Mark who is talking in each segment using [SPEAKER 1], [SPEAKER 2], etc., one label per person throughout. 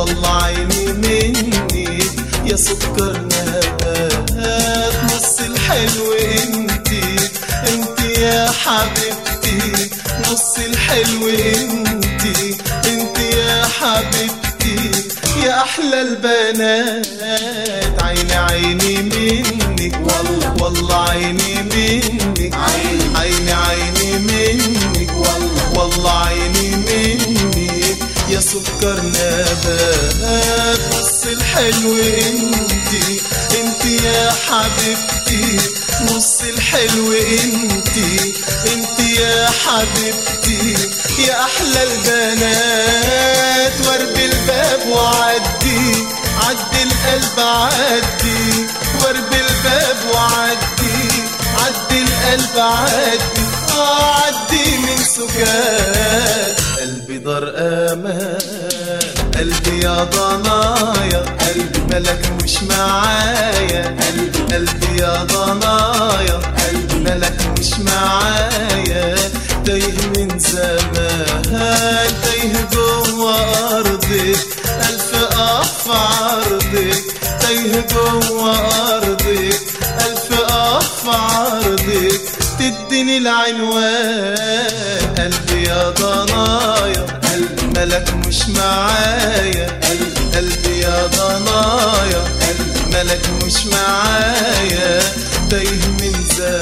[SPEAKER 1] والله عيني منك يا سكر نبات نص الحلو انتي انتي يا حبيبتي نص الحلو انتي انتي يا حبيبتي يا احلى البنات عيني عيني منك والله والله عيني منك
[SPEAKER 2] عيني.
[SPEAKER 1] عيني عيني منك والله والله عيني منك يا سكر نبات نص الحلو انتي انتي يا حبيبتي نص الحلو انتي انتي يا حبيبتي يا احلى البنات ورب الباب وعدي عدي القلب عدي ورب الباب وعدي عدي القلب عدي اه عدي من سكات قلبي دار امان قلبي يا ضنايا قلبي ملك مش معايا قلبي قلبي يا ضنايا قلبي ملك مش معايا تايه من زمان تايه جوه ارضك الف اف عرضك تايه جوه ارضك الف اف عرضك تديني العنوان قلبي يا ضنايا قلبي ملك مش معايا قلبي قلبي يا ضنايا قلبي ملك مش معايا تايه من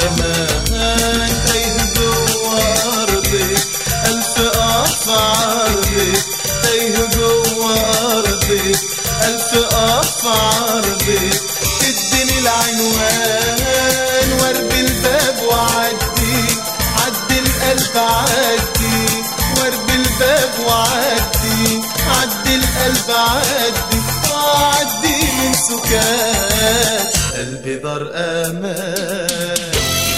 [SPEAKER 1] زمان تايه جوه ارضك الف اف عرضك تايه جوه ارضك الف اف عرضك اديني العنوان ورب الباب وعدي عدي القلب عدي ورب الباب وعدي عدي القلب عدي آه عدي من سكات قلبي دار امان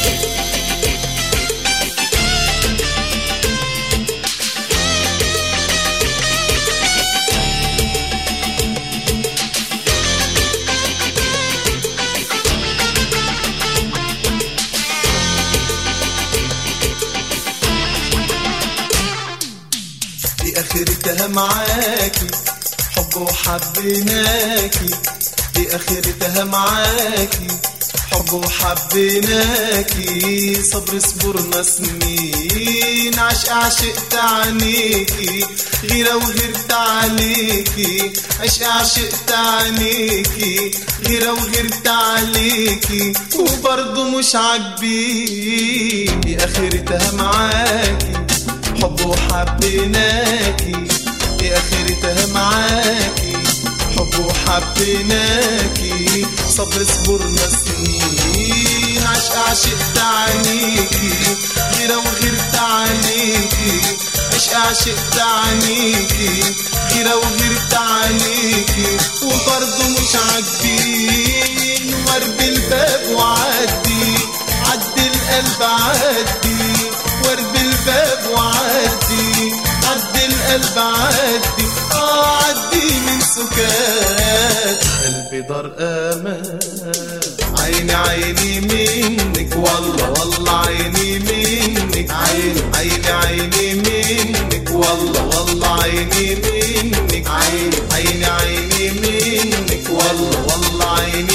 [SPEAKER 1] دي اخرتها معاكي حب وحبيناكي دي اخرتها معاكي حب وحبيناكي صبر صبرنا سنين عشق عشقت عنيكي غيرة وغيرت عليكي عشق عشقت عنيكي غيرة وغيرت عليكي وبرضه مش عاجبيني اخرتها معاكي حب وحبيناكي دي اخرتها معاكي حب وحبيناكي صبر صبرنا سنين عشق عشقت عنيكي غيرة وغيرت عليكي عشق عشقت عنيكي غيرة وغيرت عليكي وبرضه مش عاجبين ورب الباب وعدي عدي القلب عدي ورب الباب وعدي عدي القلب عدي اه عدي من سكات قلبي دار امان عيني عيني منك والله والله عيني منك عيني عيني عيني منك والله والله عيني منك عيني عيني عيني منك والله والله عيني